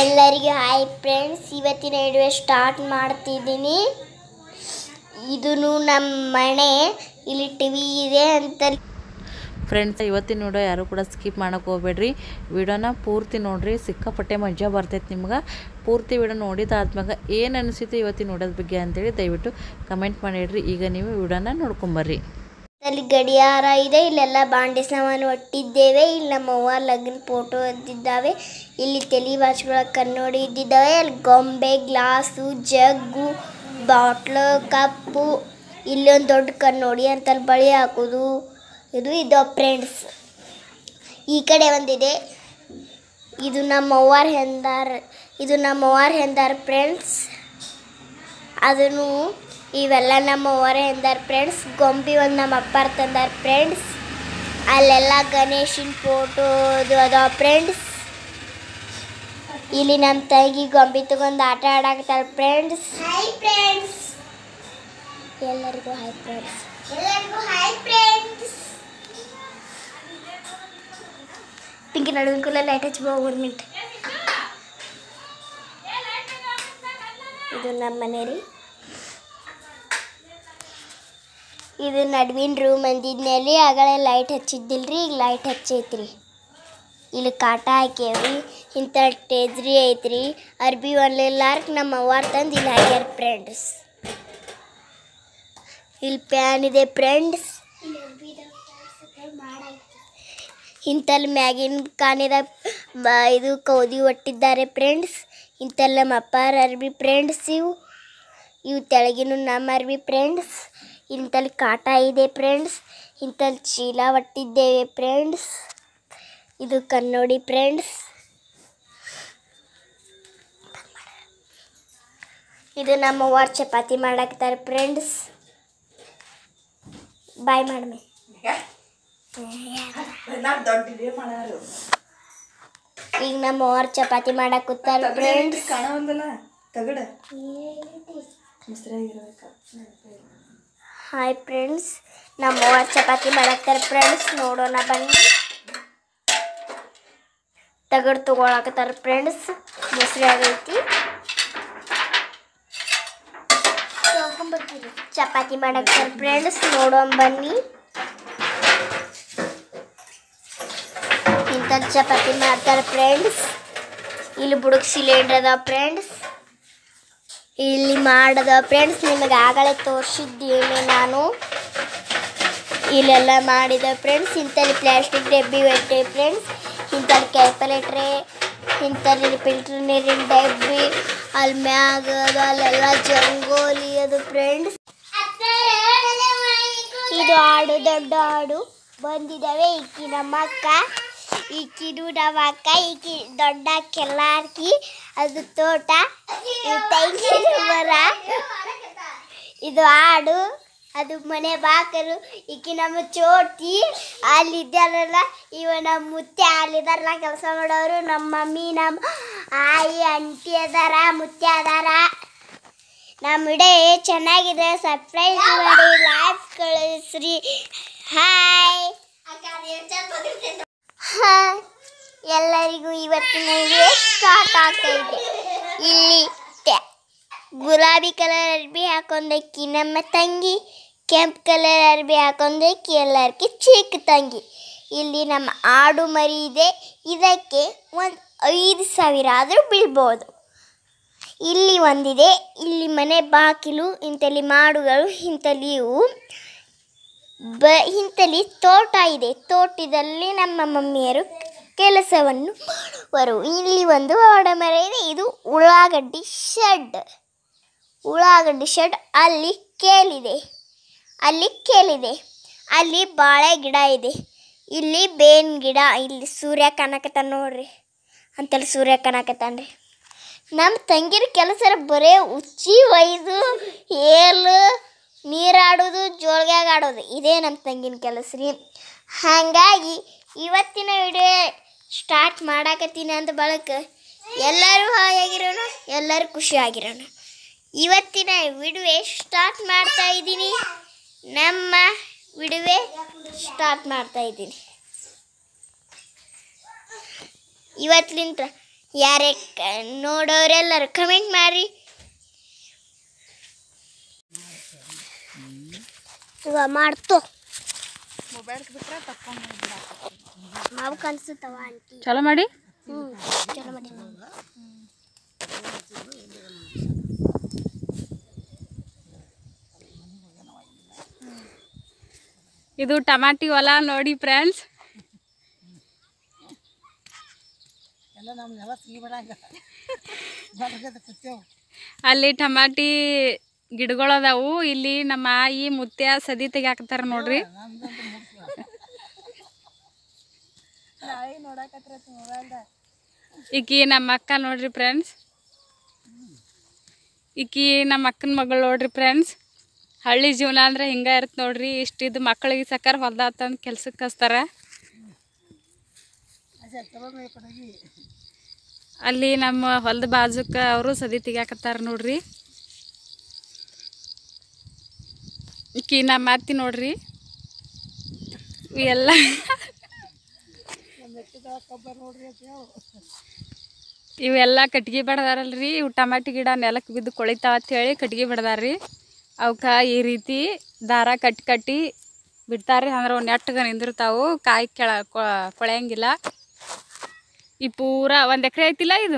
ಎಲ್ಲರಿಗೂ hi friends ಇವತ್ತಿನ video start ಮಾಡ್ತಿದ್ದೀನಿ ಇದು ನಮ್ಮ ಮನೆ ಇಲ್ಲಿ ಟಿವಿ ಇದೆ ಅಂತ ಫ್ರೆಂಡ್ಸ್ ಇವತ್ತಿನ ವಿಡಿಯೋ ಯಾರು ಕೂಡ ಸ್ಕಿಪ್ ಮಾಡೋಕೆ ಹೋಗ್ಬೇಡ್ರಿ ವಿಡಿಯೋನ ಪೂರ್ತಿ ನೋಡ್ರಿ ಸಿಕ್ಕಾಪಟ್ಟೆ ಮಜಾ ಬರ್ತೈತೆ ನಿಮ್ಗೆ ಪೂರ್ತಿ ವಿಡಿಯೋ ನೋಡಿದಾದ್ಮ್ಯಾಗ ಏನು ಅನಿಸುತ್ತೆ ಇವತ್ತಿನ ವಿಡಿಯೋದ ಬಗ್ಗೆ ಅಂತೇಳಿ ದಯವಿಟ್ಟು ಕಮೆಂಟ್ ಮಾಡಿಡ್ರಿ ಈಗ ನೀವು ವಿಡಿಯೋನ ನೋಡ್ಕೊಂಬರ್ರಿ ಅಲ್ಲಿ ಗಡಿಯಾರ ಇದೆ ಇಲ್ಲೆಲ್ಲ ಬಾಂಡೆ ಸಾಮಾನು ಒಟ್ಟಿದ್ದೇವೆ ಇಲ್ಲಿ ನಮ್ಮ ಅವ್ವ ಲಗ್ನ ಫೋಟೋ ಇದ್ದಿದ್ದಾವೆ ಇಲ್ಲಿ ತಲೆ ಬಾಚ್ಗಳ ಕನ್ನಡಿ ಇದ್ದಿದ್ದಾವೆ ಅಲ್ಲಿ ಗೊಂಬೆ ಗ್ಲಾಸು ಜಗ್ಗು ಬಾಟ್ಲು ಕಪ್ಪು ಇಲ್ಲೊಂದು ದೊಡ್ಡ ಕನ್ನಡಿ ಅಂತ ಅಲ್ಲಿ ಬಳಿ ಹಾಕೋದು ಇದು ಇದು ಫ್ರೆಂಡ್ಸ್ ಈ ಕಡೆ ಒಂದಿದೆ ಇದು ನಮ್ಮ ಅವ್ವಾರ ಹೆಂದಾರ್ ಇದು ನಮ್ಮ ಅವ್ವಾರ ಹೆಂದಾರ್ ಫ್ರೆಂಡ್ಸ್ ಅದನ್ನು ಇವೆಲ್ಲ ನಮ್ಮ ಅವರೇ ಎಂದಾರ ಫ್ರೆಂಡ್ಸ್ ಗೊಂಬಿ ಒಂದು ನಮ್ಮ ಅಪ್ಪಾರ ತಂದಾರ ಫ್ರೆಂಡ್ಸ್ ಅಲ್ಲೆಲ್ಲ ಗಣೇಶನ ಫೋಟೋ ಅದು ಅದಾವ ಫ್ರೆಂಡ್ಸ್ ಇಲ್ಲಿ ನಮ್ಮ ತಂಗಿ ಗೊಂಬಿ ತಗೊಂಡು ಆಟ ಆಡಾಕತ್ತಾರ ಫ್ರೆಂಡ್ಸ್ ಹಾಯ್ ಫ್ರೆಂಡ್ಸ್ ಎಲ್ಲರಿಗೂ ಹಾಯ್ ಫ್ರೆಂಡ್ಸ್ ಎಲ್ಲರಿಗೂ ಹಾಯ್ ಫ್ರೆಂಡ್ಸ್ ಪಿಂಕಿ ನಡುವಿನ ಕೂಲ ಲೈಟ್ ಹಚ್ಬೋ ಒಂದು ಮಿನಿಟ್ ಇದು ನಮ್ಮ ಮನೆ ರೀ ಇದು ನಡುವಿನ ರೂಮ್ ಅಂದಿದ್ಮೇಲೆ ಆಗಲೇ ಲೈಟ್ ಹಚ್ಚಿದ್ದಿಲ್ರಿ ಈಗ ಲೈಟ್ ಹಚ್ಚೈತ್ರಿ ಇಲ್ಲಿ ಕಾಟ ಹಾಕ್ಯಾವ್ರಿ ಇಂಥ ಟೇಜ್ರಿ ಐತ್ರಿ ಅರ್ಬಿ ಒನ್ಲಿಲ್ಲಾರ್ಕ್ ನಮ್ಮ ಅವ್ವಾರ್ ತಂದು ಇಲ್ಲಿ ಹಾಕ್ಯಾರ ಫ್ರೆಂಡ್ಸ್ ಇಲ್ಲಿ ಪ್ಯಾನ್ ಇದೆ ಫ್ರೆಂಡ್ಸ್ ಇಂತಲ್ಲಿ ಮ್ಯಾಗಿನ ಕಾನಿದ ಬ- ಇದು ಕೌದಿ ಒಟ್ಟಿದ್ದಾರೆ ಫ್ರೆಂಡ್ಸ್ ಇಂತಲ್ಲಿ ನಮ್ಮ ಅಪ್ಪಾರ ಅರ್ಬಿ ಫ್ರೆಂಡ್ಸ್ ಇವು ಇವು ತೆಳಗಿನ ನಮ್ಮ ಅರ್ಬಿ ಫ್ರೆಂಡ್ಸ್ ಇಂತಲ್ಲಿ ಕಾಟ ಇದೆ ಫ್ರೆಂಡ್ಸ್ ಇಂತಲ್ಲಿ ಚೀಲ ಒಟ್ಟಿದ್ದೇವೆ ಫ್ರೆಂಡ್ಸ್ ಇದು ಕನ್ನಡಿ ಫ್ರೆಂಡ್ಸ್ ಇದು ನಮ್ಮ ಅವ್ವಾರು ಚಪಾತಿ ಮಾಡಾಕ್ತಾರೆ ಫ್ರೆಂಡ್ಸ್ ಬಾಯ್ ಮಾಡಮೆ ಈಗ ನಮ್ಮ ಅವ್ವಾರು ಚಪಾತಿ ಮಾಡಕ್ ಕೂತಾರ ಫ್ರೆಂಡ್ಸ್ ಕಾಣವಲ್ದಲ್ಲ ತಗಡ ಮೊಸರಾಗಿರ್ಬೇಕ ಹಾಯ್ ಫ್ರೆಂಡ್ಸ್ ನಮ್ಮ ಅವ್ವ ಚಪಾತಿ ಮಾಡಾಕ್ತಾರೆ ಫ್ರೆಂಡ್ಸ್ ನೋಡೋಣ ಬನ್ನಿ ತಗಡ್ ತಗೊಳಕತ್ತಾರ ಫ್ರೆಂಡ್ಸ್ ಮೊಸರು ಆಗೈತಿ ಚಪಾತಿ ಮಾಡಾಕ್ತಾರ ಫ್ರೆಂಡ್ಸ್ ನೋಡೋಣ ಬನ್ನಿ ಇಂಥ ಚಪಾತಿ ಮಾಡ್ತಾರೆ ಫ್ರೆಂಡ್ಸ್ ಇಲ್ಲಿ ಬುಡಕ್ ಸಿಲಿಂಡರ್ ಅದ ಫ್ರೆಂಡ್ಸ್ ಇಲ್ಲಿ ಮಾಡದ ಫ್ರೆಂಡ್ಸ್ ನಿಮಗೆ ಆಗಲೇ ತೋರಿಸಿದ್ದೇನೆ ನಾನು ಇಲ್ಲೆಲ್ಲ ಮಾಡಿದ ಫ್ರೆಂಡ್ಸ್ ಇಂಥಲ್ಲಿ ಪ್ಲಾಸ್ಟಿಕ್ ಡಬ್ಬಿ ಇಟ್ಟೆ ಫ್ರೆಂಡ್ಸ್ ಇಂಥಲ್ಲಿ ಕ್ಯಾಪಲೆ ಟ್ರೇ ಇಂಥಲ್ಲಿ ಫಿಲ್ಟರ್ ನೀರಿನ ಡಬ್ಬಿ ಅಲ್ಲಿ ಮ್ಯಾಗ ಅದು ಅಲ್ಲೆಲ್ಲ ಜಂಗೋಲಿ ಅದು ಫ್ರೆಂಡ್ಸ್ ಇದು ಆಡು ದೊಡ್ಡ ಆಡು ಬಂದಿದ್ದಾವೆ ಈಕಿ ನಮ್ಮ ಅಕ್ಕ ಈಕಿದು ನಮ್ಮ ಅಕ್ಕ ಈಕಿ ದೊಡ್ಡ ಕೆಲ್ಲಾರ್ಕಿ ಅದು ತೋಟ ಇದು ತೆಂಗಿನ ಮರ ಇದು ಆಡು ಅದು ಮನೆ ಬಾಕಲು ಈಕಿ ನಮ್ಮ ಚೋಟಿ ಅಲ್ಲಿದ್ದಾರಲ್ಲ ಇವ ನಮ್ಮ ಮುತ್ತೆ ಅಲ್ಲಿದಾರಲ್ಲ ಕೆಲಸ ಮಾಡೋರು ನಮ್ಮ ಮಮ್ಮಿ ನಮ್ಮ ಆಯಿ ಅಂಟಿ ಅದಾರ ಮುತ್ತೆ ಅದಾರ ನಮ್ಮ ವಿಡಿಯೋ ಚೆನ್ನಾಗಿದೆ ಸಬ್ಸ್ಕ್ರೈಬ್ ಮಾಡಿ ಲೈಕ್ ಕಳಿಸ್ರಿ ಹಾಯ್ ಹಾಯ್ ಎಲ್ಲರಿಗೂ ಇವತ್ತಿನ ವಿಡಿಯೋ ಸ್ಟಾರ್ಟ್ ಆಗ್ತಾ ಇದೆ ಇಲ್ಲಿ ತೆ- ಗುಲಾಬಿ ಕಲರ್ ಅರ್ಬಿ ಹಾಕೊಂಡಕ್ಕಿ ನಮ್ಮ ತಂಗಿ ಕೆಂಪು ಕಲರ್ ಅರ್ಬಿ ಹಾಕೊಂಡಕ್ಕಿ ಎಲ್ಲರಿಗೆ ಚಿಕ್ಕ ತಂಗಿ ಇಲ್ಲಿ ನಮ್ಮ ಆಡು ಮರಿ ಇದೆ ಇದಕ್ಕೆ ಒಂದು ಐದು ಸಾವಿರ ಆದರೂ ಬೀಳ್ಬೋದು ಇಲ್ಲಿ ಒಂದಿದೆ ಇಲ್ಲಿ ಮನೆ ಬಾಗಿಲು ಇಂತಲ್ಲಿ ಮಾಡುಗಳು ಇಂತಲ್ಲಿ ಇವು ಬ ಇಂತಲ್ಲಿ ತೋಟ ಇದೆ ತೋಟದಲ್ಲಿ ನಮ್ಮ ಮಮ್ಮಿಯರು ಕೆಲಸವನ್ನು ಮಾಡುವರು ಇಲ್ಲಿ ಒಂದು ಆಡ ಮರ ಇದೆ ಇದು ಉಳ್ಳಾಗಡ್ಡಿ ಶೆಡ್ ಉಳ್ಳಾಗಡ್ಡಿ ಶೆಡ್ ಅಲ್ಲಿ ಕೇಲಿದೆ ಅಲ್ಲಿ ಕೇಲಿದೆ ಅಲ್ಲಿ ಬಾಳೆ ಗಿಡ ಇದೆ ಇಲ್ಲಿ ಬೇನ್ ಗಿಡ ಇಲ್ಲಿ ಸೂರ್ಯ ಕಾಣಕತ್ತಾನ ನೋಡ್ರಿ ಅಂತಲ್ಲಿ ಸೂರ್ಯ ಕಾಣಕತ್ತಾನ್ರಿ ನಮ್ಮ ತಂಗಿರ ಕೆಲಸ ಬರೇ ಉಚ್ಚಿ ಒಯ್ದು ಏಲು ನೀರಾಡೋದು ಜೋಳ್ಗ್ಯಾಗ ಆಡೋದು ಇದೇ ನಮ್ಮ ತಂಗಿನ ಕೆಲಸ ರೀ ಹಾಗಾಗಿ ಇವತ್ತಿನ ವಿಡಿಯೋ ಸ್ಟಾರ್ಟ್ ಮಾಡಾಕತ್ತೀನಿ ಅಂದ ಬಳಕ ಎಲ್ಲರೂ ಹಾಯಾಗಿರೋಣ ಎಲ್ಲರೂ ಖುಷಿಯಾಗಿರೋಣ ಇವತ್ತಿನ ವಿಡಿಯೋ ಸ್ಟಾರ್ಟ್ ಮಾಡ್ತಾ ಇದ್ದೀನಿ ನಮ್ಮ ವಿಡಿಯೋ ಸ್ಟಾರ್ಟ್ ಮಾಡ್ತಾ ಇದ್ದೀನಿ ಇವತ್ತಿಲಿಂತ ಯಾರೇ ನೋಡೋರೆಲ್ಲರೂ ಕಮೆಂಟ್ ಮಾಡಿ ಇವ ಮಾಡ್ತು ಮಾವು ಕನ್ಸುತ್ತವ ಆಂಟಿ ಚಲೋ ಮಾಡಿ ಹ್ಞೂ ಚಲೋ ಮಾಡಿ ಇದು ಟಮಾಟಿ ಹೊಲ ನೋಡಿ ಫ್ರೆಂಡ್ಸ್ ಅಲ್ಲಿ ಟಮಾಟಿ ಗಿಡಗಳು ಅದಾವು ಇಲ್ಲಿ ನಮ್ಮ ಆಯಿ ಮುತ್ಯ ಸದಿ ತೆಗಿಯಾಕತ್ತಾರ ನೋಡ್ರಿ ಈಕಿ ನಮ್ಮ ಅಕ್ಕ ನೋಡ್ರಿ ಫ್ರೆಂಡ್ಸ್ ಈಕಿ ನಮ್ಮ ಅಕ್ಕನ ಮಗಳು ನೋಡ್ರಿ ಫ್ರೆಂಡ್ಸ್ ಹಳ್ಳಿ ಜೀವನ ಅಂದ್ರೆ ಹಿಂಗ ಇರುತ್ತೆ ನೋಡ್ರಿ ಇಷ್ಟಿದ್ದು ಮಕ್ಕಳಿಗೆ ಸಕ್ಕರ್ ಹೊಲ್ದ ತಂದು ಕೆಲ್ಸಕ್ಕೆ ಕಸ್ತಾರ ಅಲ್ಲಿ ನಮ್ಮ ಹೊಲದ ಬಾಜುಕ ಅವರು ಸದಿ ತೆಗಿಯಾಕತ್ತಾರ ನೋಡ್ರಿ ಈಕಿ ನಮ್ಮ ಅತ್ತಿ ನೋಡ್ರಿ ಇವೆಲ್ಲ ಇವೆಲ್ಲ ಕಟ್ಗೆ ಬಡ್ದಾರಲ್ರಿ ಇವು ಟಮಾಟಿ ಗಿಡ ನೆಲಕ್ಕೆ ಬಿದ್ದು ಕೊಳಿತಾವ ಹೇಳಿ ಕಟ್ಗೆ ಬಡ್ದಾರ್ರಿ ಅವಕ್ಕೆ ಈ ರೀತಿ ದಾರ ಕಟ್ಟಿ ಕಟ್ಟಿ ಬಿಡ್ತಾರ್ರಿ ಅಂದ್ರೆ ಅವು ನೆಟ್ಟಗೆ ನಿಂದಿರ್ತಾವು ಕಾಯಿ ಕೆಳ ಕೊ- ಕೊಳೆಯಂಗಿಲ್ಲ ಈ ಪೂರ ಒಂದು ಎಕರೆ ಐತಿಲ್ಲ ಇದು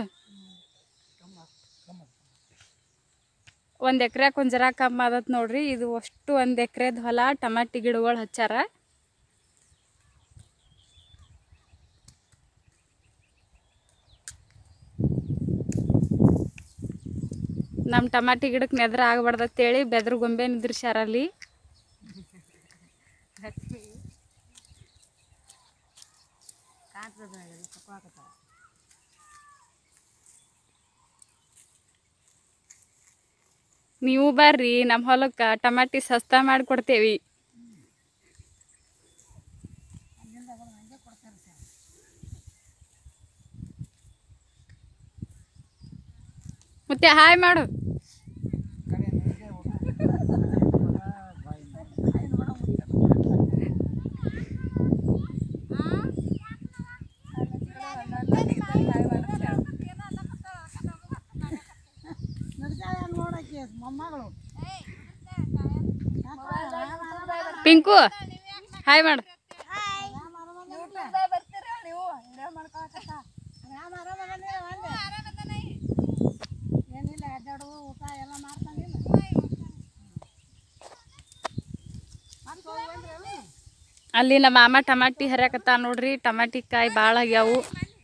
ಒಂದು ಎಕರೆಗೆ ಒಂದು ಜರ ಕಮ್ಮಿ ಆದತ್ ನೋಡ್ರಿ ಇದು ಅಷ್ಟು ಒಂದು ಎಕರೆದ ಹೊಲ ಟಮಾಟಿ ಗಿಡಗಳು ಹಚ್ಚಾರ ನಮ್ಮ ಟಮಾಟಿ ಗಿಡಕ್ಕೆ ನೆದ್ರ ಆಗ್ಬಾರ್ದತ್ತೇಳಿ ಬೆದ್ರ ಗೊಂಬೆ ನಿಂದ್ರಿಸ್ಯಾರ ಅಲ್ಲಿ ನೀವು ಬರ್ರಿ ನಮ್ಮ ಹೊಲಕ್ಕೆ ಟಮಾಟಿ ಸಸ್ತಾ ಮಾಡಿ ಕೊಡ್ತೇವಿ ಮತ್ತೆ ಹಾಯ್ ಮಾಡು ಪಿಂಕು ಹಾಯ್ ಮಾಡು ಅಲ್ಲಿ ನಮ್ಮ ಮಾಮ ಟಮಾಟಿ ಹರಿಯಾಕತ್ತ ನೋಡ್ರಿ ಟಮಾಟಿ ಕಾಯಿ ಭಾಳ ಆಗ್ಯಾವು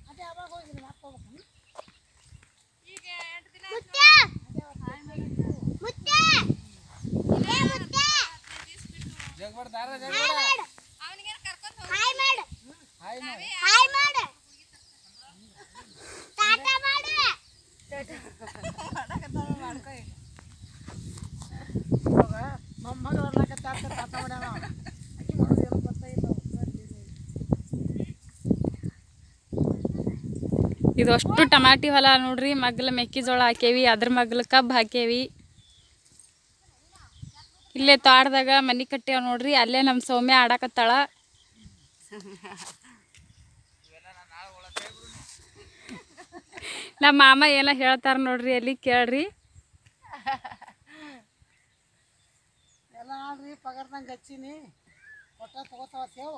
ಮುತ್ಯ ಮುತ್ಯ ಏ ಮುತ್ಯ ಹಾಯ್ ಮಾಡು ಹಾಯ್ ಮಾಡು ಹಾಯ್ ಮಾಡು ಟಾಟಾ ಮಾಡು ಇದು ಅಷ್ಟು ಟಮಾಟಿ ಹೊಲ ನೋಡ್ರಿ ಮಗ್ಲ ಮೆಕ್ಕೆಜೋಳ ಹಾಕೇವಿ ಅದ್ರ ಮಗ್ಲ ಕಬ್ಬು ಹಾಕೇವಿ ಇಲ್ಲೇ ತೋಟದಾಗ ಮನಿ ಕಟ್ಟ್ಯಾವ ನೋಡ್ರಿ ಅಲ್ಲೇ ನಮ್ಮ ಸೌಮ್ಯ ಆಡಾಕತ್ತಾಳ ನಮ್ಮ ಮಾಮ ಏನೋ ಹೇಳ್ತಾರ ನೋಡ್ರಿ ಅಲ್ಲಿ ಕೇಳ್ರಿ ಎಲ್ಲ ಆಡ್ರಿ ಪಗಾರ್ದಂಗೆ ಹಚ್ಚೀನಿ ಒಟ್ಟ ತಗೋತಾವ ಸೇವು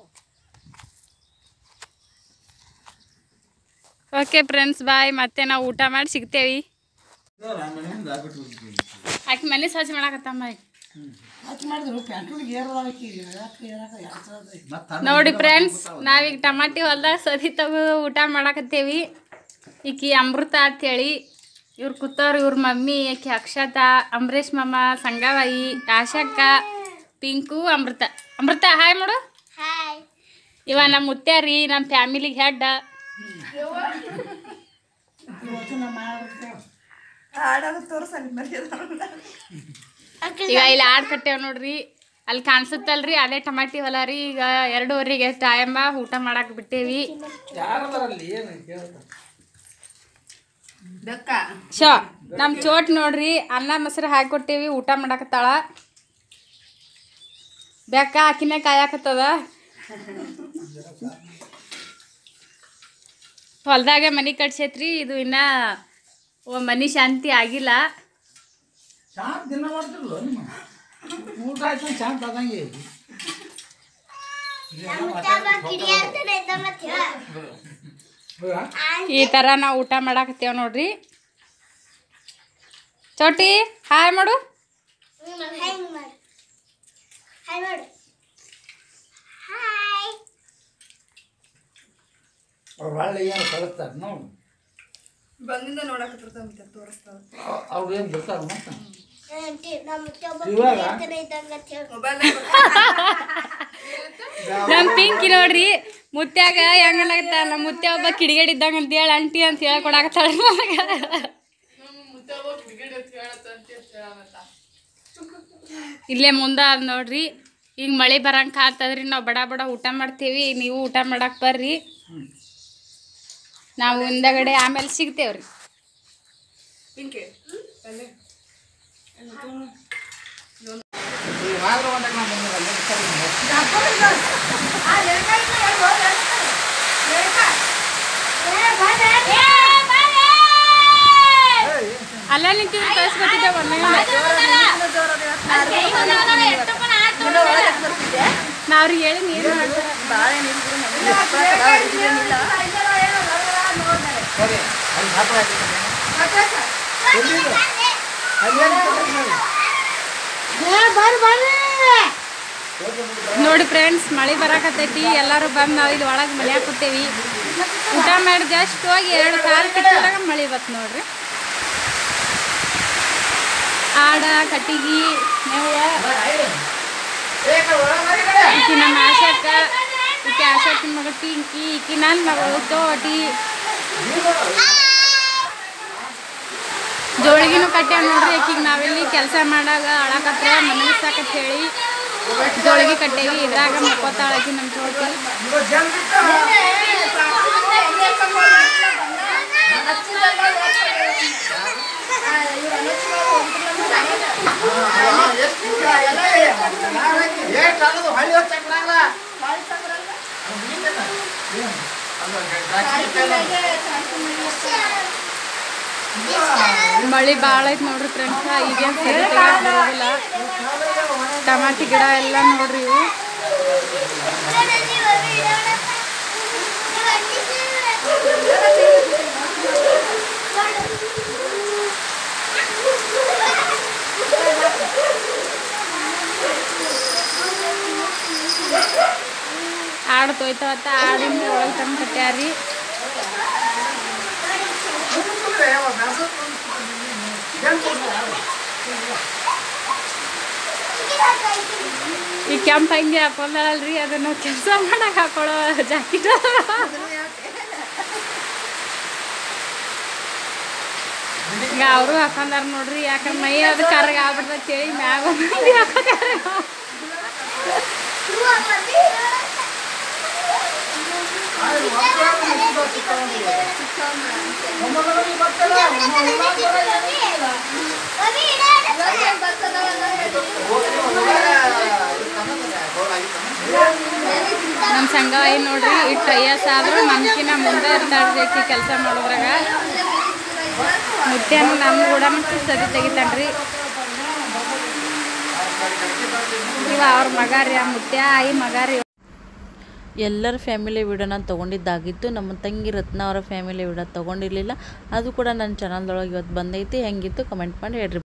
ಓಕೆ ಫ್ರೆಂಡ್ಸ್ ಬಾಯ್ ಮತ್ತೆ ನಾವು ಊಟ ಮಾಡಿ ಸಿಗ್ತೇವಿ ಆಕೆ ಮನೆ ಸ್ವಚ್ಛ ಮಾಡಾಕತ್ತಮ್ಮ ಈಗ. ಹಚ್ಚಿ ಮಾಡಿದ್ರು ಪ್ಯಾಂಟುಳಿಗೆ ಏರದಾಕಿ ಯಾಕೆ ಏರಾಕ ಯಾಕೆ ನೋಡಿ ಫ್ರೆಂಡ್ಸ್ ನಾವೀಗ ಟಮಾಟಿ ಹೊಲ್ದಾಗ ಸದಿ ತೆಗೆದು ಊಟ ಮಾಡಾಕತ್ತೇವಿ ಈಕಿ ಅಮೃತ ಅಂತೇಳಿ ಇವ್ರು ಕೂತವ್ರು ಇವ್ರ ಮಮ್ಮಿ ಆಕಿ ಅಕ್ಷತಾ ಅಂಬರೀಷ್ ಮಾಮ ಸಂಗಾವಾಯಿ ಆಶಕ್ಕ ಪಿಂಕು ಅಮೃತ ಅಮೃತ ಹಾಯ್ ಮಾಡು ಹಾಯ್ ಇವ ನಮ್ಮ ಮುತ್ಯಾರಿ ನಮ್ಮ ಫ್ಯಾಮಿಲಿಗೆ ಹೆಡ್ ಇವತ್ತು ನಮ್ಮ ಮಾಡ್ಬಿಡ್ತೇವೆ ಈಗ ಇಲ್ಲಿ ಆಡ್ ಕಟ್ಟೇವ್ ನೋಡ್ರಿ ಅಲ್ಲಿ ಕಾಣಿಸುತ್ತಲ್ರಿ ಅದೇ ಟಮಾಟಿ ಹೊಲ ರೀ ಈಗ ಎರಡೂವರೆಗೆ ಟೈಮ ಊಟ ಮಾಡಾಕ್ ಬಿಟ್ಟೇವಿ ಶೋ ನಮ್ ಚೋಟ್ ನೋಡ್ರಿ ಅನ್ನ ಮೊಸರು ಹಾಕಿ ಕೊಟ್ಟೇವಿ ಊಟ ಮಾಡಾಕತ್ತಾಳ ಬೆಕ್ಕ ಆಕಿನೇ ಕಾಯಾಕತ್ತದ ಹೊಲ್ದಾಗ ಮನೆ ಕಟ್ಸೈತ್ರಿ ಇದು ಇನ್ನ ಓ ಮನಿ ಶಾಂತಿ ಆಗಿಲ್ಲ ಶಾಂತ ದಿನ ಮಾಡ್ತಿರಲ್ಲ ನಿಮ್ಮ ಊಟ ಆಯ್ತು ಶಾಂತ ಆದಂಗೆ ಐತಿ. ಹೌದಾ? ಈ ತರ ನಾವು ಊಟ ಮಾಡಾಕತ್ತೇವ ನೋಡ್ರಿ ಚೋಟಿ ಹಾಯ್ ಮಾಡು ಹೆಂಗ್ ಮಾಡು ಹಾಯ್ ಮಾಡು ಹಾಯ್ ಅವ್ರು ಒಳ್ಳೆ ಏನು ಕಳಿಸ್ತಾರೆ ನೋಡು ಅವ್ರು ಏನು ಬರ್ತಾರೆ ಮತ್ತೆ ನಮ್ಮ ಮುತ್ತೊಬ್ಬ ಇವಾಗ? ಕಿರಿಯತನ ಇದ್ದಂಗ ಅಂತ ಹೇಳಿ ನಮ್ ಪಿಂಕಿ ನೋಡ್ರಿ ಮುತ್ಯಾಗ ಹೆಂಗನಾಗತ್ತ ನಮ್ಮ ಮುತ್ಯ ಒಬ್ಬ ಕಿಡಿಗೇಡಿ ಇದ್ದಂಗ ಅಂತ ಹೇಳಿ ಅಂಟಿ ಅಂತ ಹೇಳಿ ಕೊಡಾಕತ್ತಾಳ ಇಲ್ಲೇ ಮುಂದ ಅದ್ ನೋಡ್ರಿ ಈಗ ಮಳೆ ಬರಂಗ ಆತದ್ರಿ ನಾವು ಬಡ ಬಡ ಊಟ ಮಾಡ್ತೀವಿ ನೀವು ಊಟ ಮಾಡಕ್ ಬರ್ರಿ ನಾವು ಹಿಂದಗಡೆ ಆಮೇಲೆ ಸಿಗ್ತೇವ್ರಿ ಈ ಮಾತ್ರ ಒಂದಾಗ ನಾನು ಬಂದಿರಲ್ಲ ಸರಿ ಅಲ್ಲ ನಿಂತಿದ್ದು ಕಳ್ಸ್ಕೊತಿದ್ದೆ ನಾವ್ರಿಗೆ ಹೇಳಿ ನೀರು ಸರಿ ಅಲ್ಲಿ ಮಾತ್ರ ಎಲ್ಲಿದೆ ಅಲ್ಲೇನು ಕಳಿಸ್ತಾರೆ? ನೋಡಿ ಫ್ರೆಂಡ್ಸ್ ಮಳೆ ಬರಾಕತ್ತೈತಿ ಎಲ್ಲರೂ ಬಂದು ನಾವು ಇಲ್ಲಿ ಒಳಗೆ ಮನ್ಯಾಗ ಕೂತೇವಿ ಊಟ ಮಾಡಿ ಜಸ್ಟ್ ಹೋಗಿ ಎರಡು ಕಾಲು ಕಿತ್ತದಾಗ ಮಳೆ ಬತ್ತು ನೋಡ್ರಿ ಆಡ ಕಟ್ಟಿಗಿ ಮೇವ ಈಕಿ ನಮ್ಮ ಆಶಕ್ಕ ಈಕಿ ಆಶಕ್ಕನ ಮಗ ಪಿಂಕಿ ಈಕಿ ನನ್ನ ಮಗಳು ತೋಟಿ ಜೋಳಿಗಿನೂ ಕಟ್ಟ್ಯಾವ ನೋಡ್ರಿ ಆಕಿಗೆ ನಾವೆಲ್ಲಿ ಕೆಲಸ ಮಾಡಾಗ ಅಳಕತ್ರ ಮನಗಿಸಾಕತ್ ಹೇಳಿ ಜೋಳಿಗೆ ಕಟ್ಟೇವಿ ಇದ್ರಾಗ ಮಕ್ಕೋತಾಳ ಆಕಿ ನಮ್ಮ ಚೋಟಿ ಮಳಿ ಭಾಳ ಐತಿ ನೋಡ್ರಿ ಫ್ರೆಂಡ್ಸ್ ಈಗೇನು ಸರಿ ತೆಗಿಯಕ್ ಬರೋದಿಲ್ಲ ಟಮಾಟಿ ಗಿಡ ಎಲ್ಲ ನೋಡ್ರಿ ಇವು ಆಡು ತೊಯ್ತಾವತ್ತ ಆಡಿನ ಒಳಗೆ ತಂದು ಕಟ್ಟ್ಯಾರಿ ಈ ಕೆಂಪು ಅಂಗಿ ಹಾಕೊಂಡಲ್ರಿ ಅದನ್ನ ಕೆಲಸ ಮಾಡಕ್ ಹಾಕೊಳ್ಳೋ ಜಾಕೆಟ್ ಈಗ ಅವರು ಹಾಕೊಂಡಾರ ನೋಡ್ರಿ ಯಾಕಂದ್ರೆ ಮೈ ಅದು ಕರ್ಗ ಆಗ್ಬಿಡ್ತೈತಿ ಹೇಳಿ ಮ್ಯಾಗ ಒಂದ್ ಅಂಗಿ ಹಾಕೊಂಡಾರ ನಮ್ಮ ಸಂಘವಾಗಿ ನೋಡ್ರಿ ಇಟ್ಟು ಐಯಸ್ ಆದ್ರೂ ನಮ್ಕಿನ ಮುಂದೆ ಇರ್ತಾಳ್ರಿ ಆಕಿ ಕೆಲಸ ಮಾಡೋದ್ರಾಗ ಮುತ್ಯಾನು ನಮ್ಮ ಕೂಡ ಮತ್ತೆ ಸದಿ ತೆಗಿತಾನ್ರಿ ಇವ ಅವ್ರ ಮಗ ರೀ ಆ ಮುತ್ಯ ಆಯಿ ಮಗ ರೀ ಎಲ್ಲರ ಫ್ಯಾಮಿಲಿ ವಿಡಿಯೋನ ತೊಗೊಂಡಿದ್ದಾಗಿತ್ತು ನಮ್ಮ ತಂಗಿ ರತ್ನ ಅವರ ಫ್ಯಾಮಿಲಿ ವಿಡಿಯೋ ತೊಗೊಂಡಿರಲಿಲ್ಲ ಅದು ಕೂಡ ನನ್ನ ಚಾನಲ್ದೊಳಗೆ ಇವತ್ತು ಬಂದೈತಿ ಹೆಂಗಿತ್ತು ಕಮೆಂಟ್ ಮಾಡಿ ಹೇಳ್ರಿ